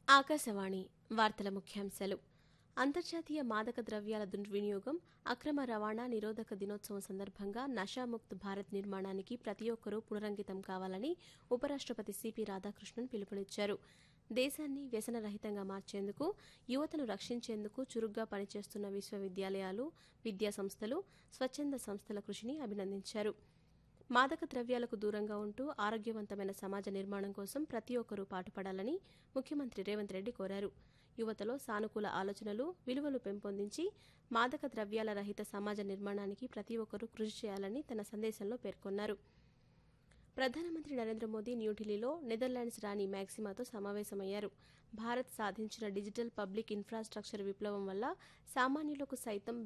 ఆకాశవాణి వార్తల ముఖ్యాంశాలు అంతర్జాతీయ మాదక ద్రవ్యాల దుర్వినియోగం అక్రమ రవాణా నిరోధక దినోత్సవం సందర్భంగా నషాముక్త్ భారత్ నిర్మాణానికి ప్రతి ఒక్కరూ పునరంకితం కావాలని ఉపరాష్ట్రపతి సిపి రాధాకృష్ణన్ పిలుపునిచ్చారు దేశాన్ని వ్యసనరహితంగా మార్చేందుకు యువతను రక్షించేందుకు చురుగ్గా పనిచేస్తున్న విశ్వవిద్యాలయాలు విద్యా సంస్థలు స్వచ్ఛంద సంస్థల కృషిని అభినందించారు మాదక ద్రవ్యాలకు దూరంగా ఉంటూ ఆరోగ్యవంతమైన సమాజ నిర్మాణం కోసం ప్రతి ఒక్కరూ పాటుపడాలని ముఖ్యమంత్రి రేవంత్ రెడ్డి కోరారు యువతలో సానుకూల ఆలోచనలు విలువలు పెంపొందించి మాదక ద్రవ్యాల రహిత సమాజ నిర్మాణానికి ప్రతి ఒక్కరూ కృషి చేయాలని తన సందేశంలో పేర్కొన్నారు ప్రధానమంత్రి నరేంద్ర మోదీ న్యూఢిల్లీలో నెదర్లాండ్స్ రాణి మ్యాక్సిమాతో సమావేశమయ్యారు భారత్ సాధించిన డిజిటల్ పబ్లిక్ ఇన్ఫ్రాస్ట్రక్చర్ విప్లవం వల్ల సామాన్యులకు సైతం